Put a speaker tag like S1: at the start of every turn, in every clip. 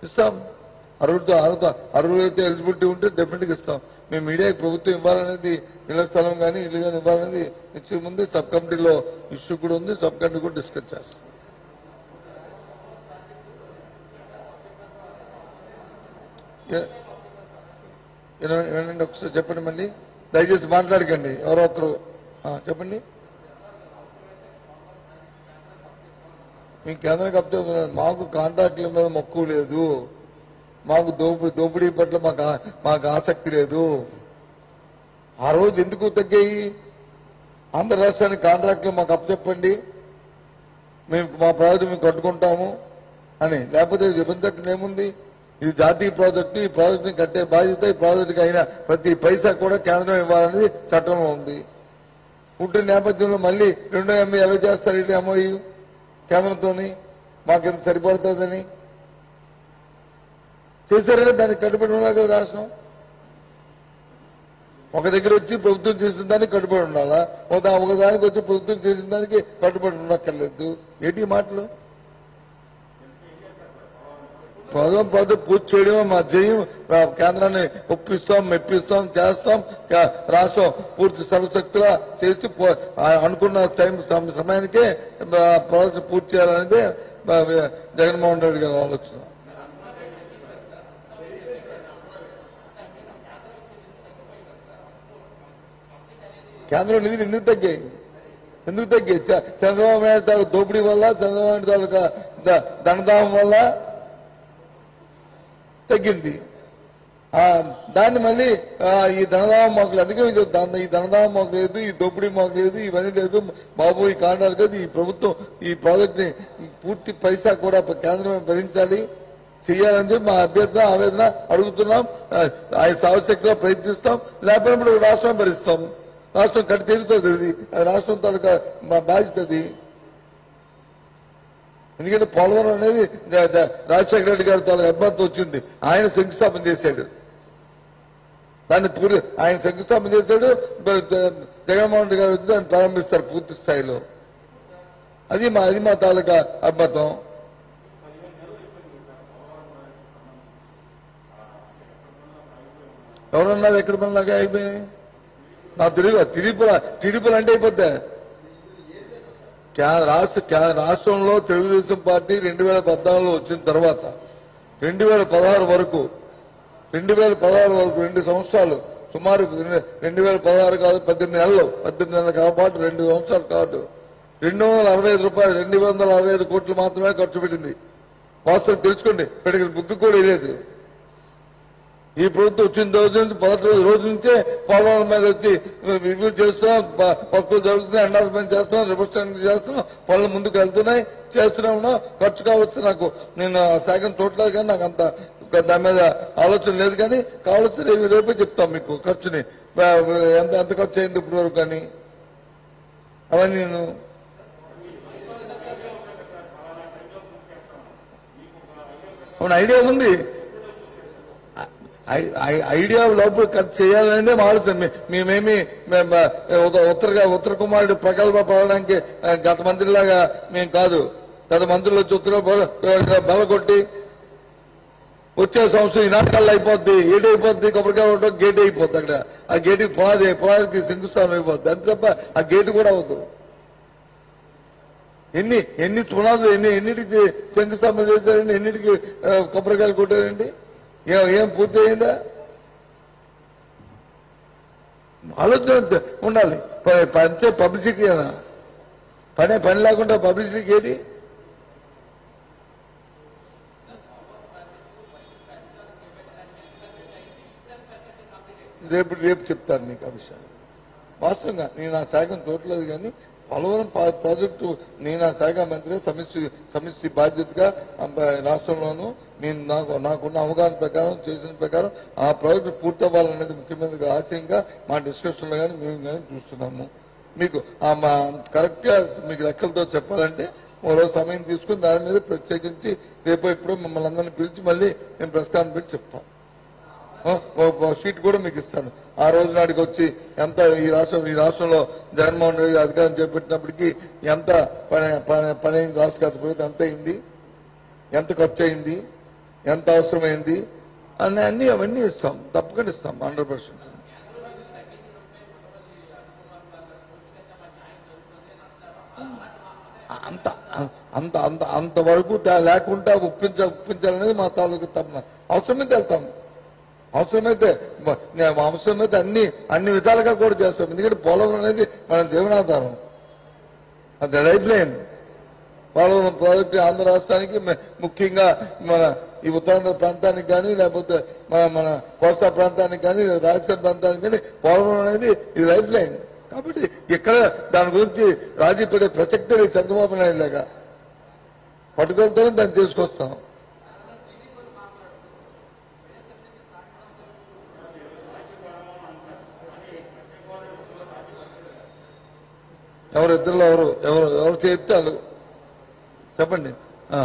S1: ఇస్తాం అర్హులతో అర్హత అర్హులైతే ఎలిజిబిలిటీ ఉంటే డెఫినెట్ గా ఇస్తాం మేము మీడియాకి ప్రభుత్వం ఇవ్వాలనేది ఇళ్ల స్థలం కానీ ఇల్లు కానీ ఇవ్వాలనేది ఇచ్చే ముందు సబ్ కమిటీలో ఇష్యూ కూడా ఉంది సబ్ కమిటీ కూడా డిస్కస్ చేస్తాం ఏ- ఏనా- ఏనండి ఒకసారి చెప్పండి మళ్ళీ దయచేసి మాట్లాడకండి ఎవరో ఒకరు ఆ, చెప్పండి మీ కేంద్రం కప్తారు మాకు కాంట్రాక్టుల మీద మక్కువ లేదు మాకు దోపిడీ దోపిడీ పట్ల మాకు ఆ- మాకు ఆసక్తి లేదు ఆ రోజు ఎందుకు తగ్గాయి ఆంధ్ర రాష్ట్రానికి కాంట్రాక్టులు మాకు అప్పచెప్పండి మేము మా ప్రాజెక్టు మేము కట్టుకుంటాము అని లేకపోతే విభజించడం ఏముంది ఇది జాతీయ ప్రాజెక్టు ఈ ప్రాజెక్టుని కట్టే బాధ్యత ఈ ప్రాజెక్టుకి అయిన ప్రతి పైసా కూడా కేంద్రం ఇవ్వాలనేది చట్టంలో ఉంది పుట్టిన నేపథ్యంలో మళ్ళీ రెండో ఎంఏ ఎలా చేస్తారు ఇటు ఎంఓయూ కేంద్రంతోని మాకెంత సరిపడుతుందని చేశారని దానికి కట్టుబడి ఉన్నారు కదా రాష్ట్రం ఒక దగ్గర వచ్చి ప్రభుత్వం చేసిన దానికి కట్టుబడి ఉండాలా ఒక దా- ఒక దానికి వచ్చి ప్రభుత్వం చేసిన దానికి కట్టుబడి ఉండక్కర్లేదు ఏంటి ఈ మాటలు పదం పదం పూర్తి చేయడమే మా జయం ఆ, కేంద్రాన్ని ఒప్పిస్తాం మెప్పిస్తాం చేస్తాం కా- రాష్ట్రం పూర్తి సర్వశక్తిగా చేసి పో- ఆ, అనుకున్న టైం సమ- సమయానికే ఆ, ప్రాజెక్టు పూర్తి చేయాలనేదే ఆ, జగన్మోహన్ రెడ్డి గారి ఆలోచన కేంద్రం నిధులు ఎందుకు తగ్గాయి ఎందుకు తగ్గాయి చ- చంద్రబాబు నాయుడు తాలూకు దోపిడీ వల్ల చంద్రబాబు నాయుడు తాలూకా ద- ధనదాహం వల్ల తగ్గింది ఆ, దాన్ని మళ్ళీ ఆ, ఈ ధనదాహం మాకు లేదు. అందుకే ఇది దాన్ని- ఈ ధనదాహం మాకు లేదు ఈ దోపిడీ మాకు లేదు ఇవన్నీ లేదు బాబు ఈ కాండాలు లేదు ఈ ప్రభుత్వం ఈ ప్రాజెక్ట్ ని పూర్తి పైసా కూడా కేంద్రమే భరించాలి చేయాలని చెప్పి మా అభ్యర్థన ఆవేదన అడుగుతున్నాం ఆ, ఆయన సావశక్తిగా ప్రయత్నిస్తాం లేకపోతే ఇప్పుడు రాష్ట్రం భరిస్తాం రాష్ట్రం కట్టి తీరుతుంది అది అది రాష్ట్రం తాలూకా మా బాధ్యత అది ఎందుకంటే పోలవరం అనేది జ- జ- రాజశేఖర రెడ్డి గారి తాలూకా అభ్యర్థి వచ్చింది ఆయన శంకుస్థాపన చేశాడు దాన్ని పూర్తి ఆయన శంకుస్థాపన చేశాడు బ- జ- జగన్మోహన్ రెడ్డి గారు వచ్చి దాన్ని ప్రారంభిస్తారు పూర్తి స్థాయిలో అది మా అది మా తాలూకా అబద్ధం ఎవరన్నారు ఎక్కడ పనులాగా అయిపోయినాయి నా తిరుగు తిరుపుల తిరుపులు అంటే అయిపోద్దా కే- రాష్ట్ర కే- రాష్ట్రంలో తెలుగుదేశం పార్టీ రెండు వేల పద్నాలుగులో వచ్చిన తర్వాత రెండు వేల పదహారు వరకు రెండు వేల పదహారు వరకు రెండు సంవత్సరాలు సుమారు రెండు- రెండు వేల పదహారు కాదు పద్దెనిమిది నెలలు పద్దెనిమిది నెలల కాబట్టి రెండు సంవత్సరాలు కాదు రెండు వందల అరవై ఐదు రూపాయలు రెండు వందల అరవై ఐదు కోట్లు మాత్రమే ఖర్చు పెట్టింది వాస్తవం తెలుసుకోండి ఇప్పటికి బుక్ కూడా లేదు ఈ ప్రభుత్వం వచ్చిన రోజు నుంచి పదకొండు రోజు రోజు నుంచే పోలవరం మీద వచ్చి రివ్యూ చేస్తున్నాం ప- పక్కులు జరుగుతున్నాయి ఎండాల్మెంట్ చేస్తున్నాం రిప్రజెంట్ చేస్తున్నాం పనులు ముందుకు వెళ్తున్నాయి చేస్తూనే ఉన్నాం ఖర్చు కావచ్చు నాకు నేను ఆ శాఖను చూడలేదు కానీ నాకు అంత ఒక దాని మీద ఆలోచన లేదు కానీ కావాల్సి రేపు రేపే చెప్తాం మీకు ఖర్చుని ఆ, ఎంత ఎంత ఖర్చు అయింది ఇప్పటి వరకు కానీ అవన్నీ నేను అవును ఐడియా ఉంది ఐ- ఐ- ఐడియా లోపల ఖర్చు చేయాలనే మా ఆలోచన మే- మేమేమి మేము, ఆ, ఒక ఉత్తర ఉత్తర కుమారుడు ప్రకల్ప పడడానికి ఆ, గత మంత్రిలాగా మేము కాదు గత మంత్రులు వచ్చి ఉత్తర బల- బలగొట్టి వచ్చే సంవత్సరం ఈ నాటకాలు అయిపోద్ది ఏటి అయిపోద్ది కొబ్బరికాయ కొట్టడం గేట్ అయిపోద్ది అక్కడ ఆ గేటు పునాది పునాదికి శంకుస్థానం అయిపోద్ది అంతే తప్ప ఆ గేటు కూడా అవుతుంది ఎన్ని ఎన్ని పునాదులు ఎన్ని ఎన్నిటికి శంకుస్థాపన చేశారండి ఎన్నిటికి ఆ, కొబ్బరికాయలు కొట్టారండి ఏం ఏం పూర్తి అయిందా ఆలోచన ఉండాలి ప- పంచే పబ్లిసిటీ అనా పనే పని లేకుండా పబ్లిసిటీకి ఏంటి రేపు రేపు చెప్తాను నీకు ఆ విషయాన్ని వాస్తవంగా నేను ఆ శాఖను చూడలేదు కానీ పోలవరం పా- ప్రాజెక్టు నేను ఆ శాఖ మంత్రి సమిష్టి సమిష్టి బాధ్యతగా ఆ బ- రాష్ట్రంలోనూ నేను నాకు నాకున్న అవగాహన ప్రకారం చేసిన ప్రకారం ఆ ప్రాజెక్టు పూర్తవ్వాలనేది ముఖ్యమంత్రి ఆశయంగా మా డిస్కషన్లో కానీ మేము కానీ చూస్తున్నాము మీకు ఆ మా కరెక్ట్ గా మీకు లెక్కలతో చెప్పాలంటే మరో సమయం తీసుకుని దాని మీద ప్రత్యేకించి రేపు ఎప్పుడో మిమ్మల్ని అందరినీ పిలిచి మళ్ళీ నేను ప్రస్తావన పెట్టి చెప్తాను ఆ, ఓ- ఓ షీట్ కూడా మీకు ఇస్తాను ఆ రోజు నాటికి వచ్చి ఎంత ఈ రాష్ట్రం ఈ రాష్ట్రంలో జగన్మోహన్ రెడ్డి అధికారం చేపట్టినప్పటికీ ఎంత పని పని పని అయింది రాష్ట్ర గత ప్రభుత్వం ఎంత అయింది ఎంత ఖర్చు అయింది ఎంత అవసరమైంది అని అన్ని అవన్నీ ఇస్తాం తప్పకుండా ఇస్తాం హండ్రెడ్ పర్సెంట్ అంత అంత అంత అంతవరకు దా- లేకుండా ఒప్పించ ఒప్పించాలనేది మా తాలూకు తప్ప అవసరమైతే వెళ్తాం అవసరమైతే మ- నే- అవసరమైతే అన్ని అన్ని విధాలుగా కూడా చేస్తాం ఎందుకంటే పోలవరం అనేది మన జీవనాధారం అది life line Polavaram project Andhra రాష్ట్రానికి మ- ముఖ్యంగా మన ఈ ఉత్తరాంధ్ర ప్రాంతానికి కానీ లేకపోతే మన మన కోస్తా ప్రాంతానికి కానీ రాజస్థాన్ ప్రాంతానికి కానీ పోలవరం అనేది ఇది లైఫ్ లైన్ కాబట్టి ఇక్కడ దాని గురించి రాజీ పడే ప్రసక్తే లేదు చంద్రబాబు నాయుడు లాగా పట్టుదలతోనే దాన్ని తీసుకొస్తాం ఎవరు ఇద్దరులో ఎవరు ఎవరు ఎవరు చేస్తే వాళ్ళు చెప్పండి ఆ.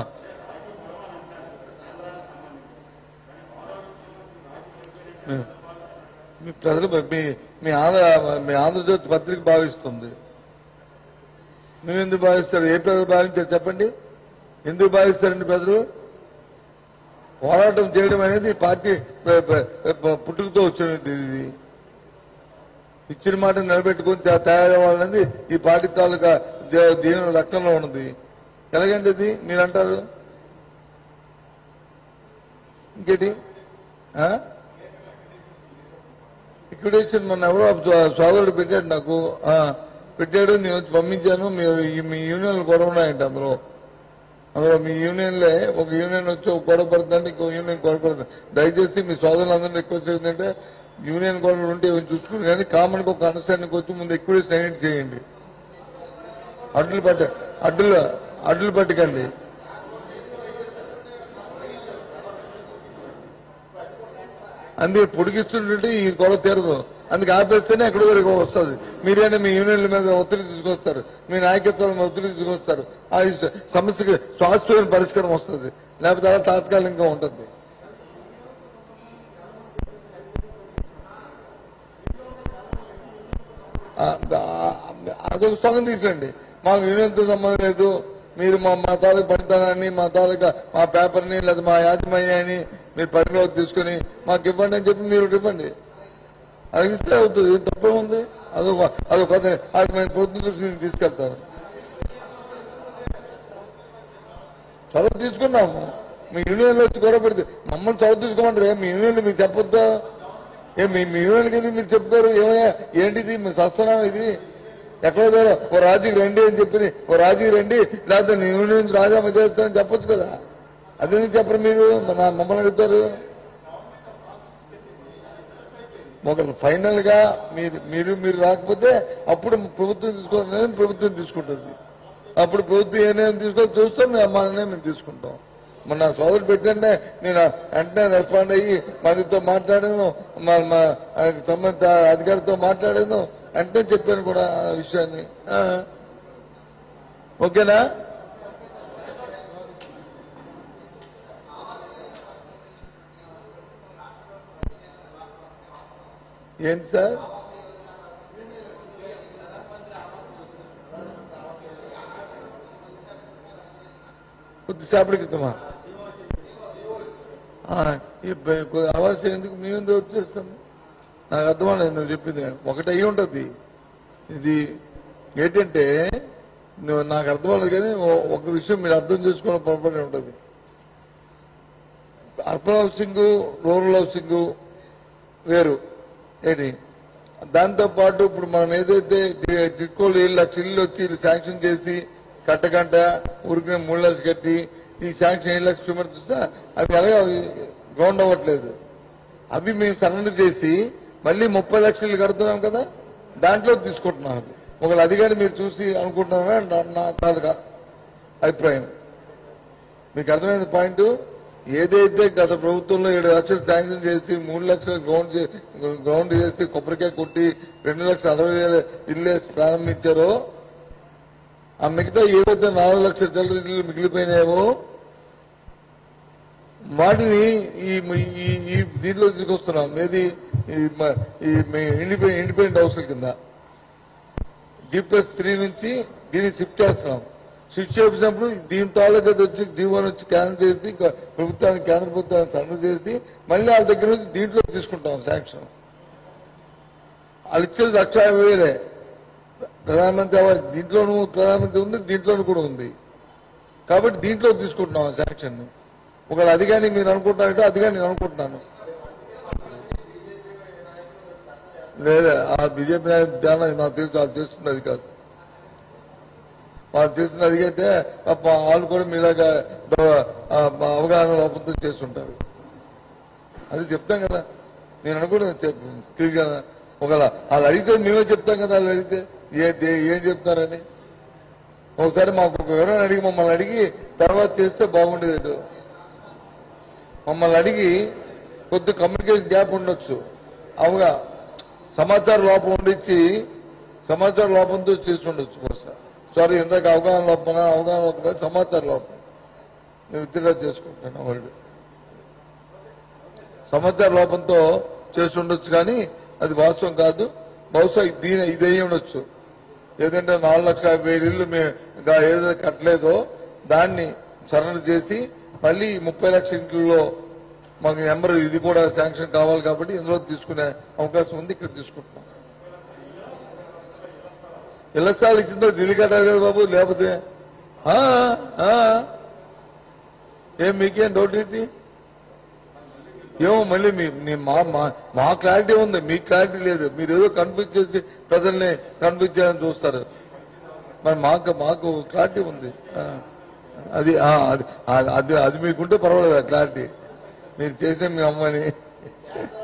S1: మీ- మీ ప్రజలు మీ మీ ఆంధ్ర మీ ఆంధ్రజ్యోతి పత్రిక భావిస్తుంది మేము ఎందుకు భావిస్తారు ఏ ప్రజలు భావించారు చెప్పండి ఎందుకు భావిస్తారండి ప్రజలు పోరాటం చేయడం అనేది ఈ పార్టీ ప- ప- ప- పుట్టుకతో వచ్చినది ఇది ఇచ్చిన మాట నిలబెట్టుకుని తా- తయారవ్వాలనేది ఈ పార్టీ తాలూకా జ- దీని రక్తంలో ఉన్నది ఎలాగండి ఇది మీరు అంటారు ఇంకేటి ఆ? లిక్విడేషన్ మొన్న ఎవరో సో- సోదరుడు పెట్టాడు నాకు ఆ, పెట్టాడు నేను వచ్చి పంపించాను మీరు ఈ- మీ యూనియన్లు గొడవ ఉన్నాయంట అందులో అందులో మీ యూనియన్లే ఒక యూనియన్ వచ్చి ఒక గొడవ పడుతుందంటే ఇంకో యూనియన్ గొడవ పడుతుంది దయచేసి మీ సోదరులందరినీ రిక్వెస్ట్ ఏంటంటే యూనియన్ గొడవలు ఉంటే ఇవి చూసుకుని కానీ కామన్ గా ఒక అండర్స్టాండింగ్ వచ్చి ముందు ఎక్కువ సైన్ చేయండి అడ్డులు పట్ట అడ్డులు అడ్డులు పట్టకండి అందుకే పొడిగిస్తుంటే ఈ గొడవ తీరదు అందుకే ఆపేస్తేనే ఎక్కడో వరకు వస్తుంది మీరేనే మీ యూనియన్ల మీద ఒత్తిడి తీసుకొస్తారు మీ నాయకత్వం మీద ఒత్తిడి తీసుకొస్తారు ఆ ఇస్- సమస్యకి శాశ్వతమైన పరిష్కారం వస్తుంది లేకపోతే అలా తాత్కాలికంగా ఉంటుంది ఆ- ఆ- అదొక స్లోగన్ తీసుకురండి మాకు యూనియన్తో సంబంధం లేదు మీరు మా మా తాలూకు పనితనాన్ని మా తాలూకా మా పేపర్ని లేదా మా యాజమాన్యాన్ని మీరు పరిగణలోకి తీసుకుని మాకు ఇవ్వండి అని చెప్పి మీరు ఇవ్వండి అది ఇస్తే అవుతుంది ఏం తప్పే ఉంది అదొక అదొక కథ అది మేము పొద్దున్న దృష్టిని తీసుకెళ్తాను చదువు తీసుకున్నాము మీ యూనియన్లో వచ్చి గొడవ పెడితే మమ్మల్ని చదువు తీసుకోమంటారు మీ యూనియన్లు మీకు చెప్పొద్దా ఏ మీ మీ యూనియన్కి ఇది మీరు చెప్తారు ఏమయ్యా ఏంటిది మీరు సస్తున్నాం ఇది ఎక్కడో దగ్గర ఓ రాజీకి రండి అని చెప్పి ఓ రాజీకి రండి లేకపోతే నీ యూనియన్ నుంచి రాజీనామా చేస్తానని చెప్పొచ్చు కదా అదేందుకు చెప్పరు మీరు మన మమ్మల్ని అడుగుతారు ఒక ఫైనల్ గా మీరు మీరు మీరు రాకపోతే అప్పుడు ప్రభుత్వం తీసుకోవాలని ప్రభుత్వం తీసుకుంటుంది అప్పుడు ప్రభుత్వం ఏ నిర్ణయం తీసుకో చూస్తాం మేము మా నిర్ణయం మేము తీసుకుంటాం మొన్న సోదరు పెట్టండి నేను వెంటనే రెస్పాండ్ అయ్యి మనతో మాట్లాడాను మా మా ఆయనకు సంబంధిత అధికారితో మాట్లాడాను వెంటనే చెప్పాను కూడా ఆ విషయాన్ని ఆ. ఓకేనా ఏంటి సార్ కొద్దిసేపటి క్రితమా ఆ, ఈ బ- కొ- అవస్థ ఎందుకు మేము ఎందుకు వచ్చేస్తాం నాకు అర్థమలేదు నువ్వు చెప్పింది ఒకటి అయి ఉంటది ఇది ఏంటంటే నువ్వు నాకు అర్థమలేదు కానీ ఓ- ఒక విషయం మీరు అర్థం చేసుకోవడం పొరపాటు ఉంటుంది అర్బన్ హౌసింగ్ రూరల్ హౌసింగ్ వేరు ఏంటి దాంతో పాటు ఇప్పుడు మనం ఏదైతే డి- టిట్కోలు ఏడు లక్షల ఇల్లు వచ్చి ఇది శాంక్షన్ చేసి కట్టగంట ఊరికి మూడు లక్షలు కట్టి ఈ శాంక్షన్ ఏడు లక్షలు విమర్శిస్తా అవి ఎలాగ గ్రౌండ్ అవ్వట్లేదు అవి మేము సరెండర్ చేసి మళ్ళీ ముప్పై లక్షలు కడుతున్నాం కదా దాంట్లో తీసుకుంటున్నాం అవి ఒకవేళ అది కానీ మీరు చూసి అనుకుంటున్నారా నా- నా తాలూకా అభిప్రాయం మీకు అర్థమైన పాయింట్ ఏదైతే గత ప్రభుత్వంలో ఏడు లక్షలు శాంక్షన్ చేసి మూడు లక్షలు గ్రౌండ్ చే- గ్రౌండ్ చేసి కొబ్బరికాయ కొట్టి రెండు లక్షల అరవై వేల ఇల్లు వేసి ప్రారంభించారో ఆ మిగతా ఏవైతే నాలుగు లక్షల చిల్లర ఇల్లు మిగిలిపోయినాయో వాటిని ఈ ఈ ఈ దీంట్లో తీసుకొస్తున్నాం ఏది ఈ మ- ఈ ఇండిపెండెంట్ ఇండిపెండెంట్ హౌస్ల కింద జీ ప్లస్ త్రీ నుంచి దీన్ని షిఫ్ట్ చేస్తున్నాం స్విచ్ చేసినప్పుడు దీని తాలూకా వచ్చి జీవన్ వచ్చి క్యాన్సిల్ చేసి ఇంకా ప్రభుత్వానికి కేంద్ర ప్రభుత్వానికి సన్న చేసి మళ్ళీ వాళ్ళ దగ్గర నుంచి దీంట్లో తీసుకుంటాం శాంక్షన్ వాళ్ళు ఇచ్చేది లక్ష యాభై వేలే ప్రధానమంత్రి అవార్డు దీంట్లోనూ ప్రధానమంత్రి ఉంది దీంట్లోనూ కూడా ఉంది కాబట్టి దీంట్లో తీసుకుంటున్నాం ఆ శాంక్షన్ ని ఒకవేళ అది కానీ మీరు అనుకుంటున్నారంటే అది కానీ నేను అనుకుంటున్నాను లేదా ఆ బీజేపీ నాయకులు ధ్యానం నాకు తెలుసు వాళ్ళు చేస్తుంది అది కాదు వాళ్ళు చేసిన అడిగితే పాపం వాళ్ళు కూడా మీలాగా ఆ, మా అవగాహన లోపంతో చేస్తుంటారు అది చెప్తాం కదా నేను అనుకుంటున్నా చెప్పు తిరిగా ఒకవేళ వాళ్ళు అడిగితే మేమే చెప్తాం కదా వాళ్ళు అడిగితే ఏ దే- ఏం చెప్తారని ఒకసారి మాకు ఒక వివరణ అడిగి మమ్మల్ని అడిగి తర్వాత చేస్తే బాగుండేది ఏదో. మమ్మల్ని అడిగి కొద్ది కమ్యూనికేషన్ గ్యాప్ ఉండొచ్చు అవుగా సమాచార లోపం ఉండిచ్చి సమాచార లోపంతో చేసి ఉండొచ్చు బహుశా సారీ ఇందాక అవగాహన లోపం అవగాహన లోపం కాదు, సమాచార లోపం నేను విత్డ్రా చేసుకుంటాను వాళ్ళు సమాచార లోపంతో చేసి ఉండొచ్చు కానీ అది వాస్తవం కాదు బహుశా దీని ఇది అయ్యి ఉండొచ్చు ఏదంటే నాలుగు లక్షల యాభై వేలు ఇల్లు మేము ఇంకా ఏదైతే కట్టలేదో దాన్ని సరళ చేసి మళ్ళీ ముప్పై లక్షల ఇంట్లో మాకు నెంబర్ ఇది కూడా శాంక్షన్ కావాలి కాబట్టి ఇందులో తీసుకునే అవకాశం ఉంది ఇక్కడ తీసుకుంటున్నాం ఇళ్ల స్థలాలు ఇచ్చిందో ఢిల్లీ కట్టాలి కదా బాబు లేకపోతే ఆ, ఆ. ఏం మీకేం డౌట్ ఏంటి ఏమో మళ్ళీ మీ మీ- మా మా- మా క్లారిటీ ఉంది మీ క్లారిటీ లేదు మీరు ఏదో కన్ఫ్యూజ్ చేసి ప్రజల్ని కన్ఫ్యూజ్ చేయాలని చూస్తారు మరి మాకు మాకు క్లారిటీ ఉంది ఆ, అది ఆ, అది అది అది మీకుంటే పర్వాలేదు ఆ క్లారిటీ మీరు చేసే మీ అమ్మని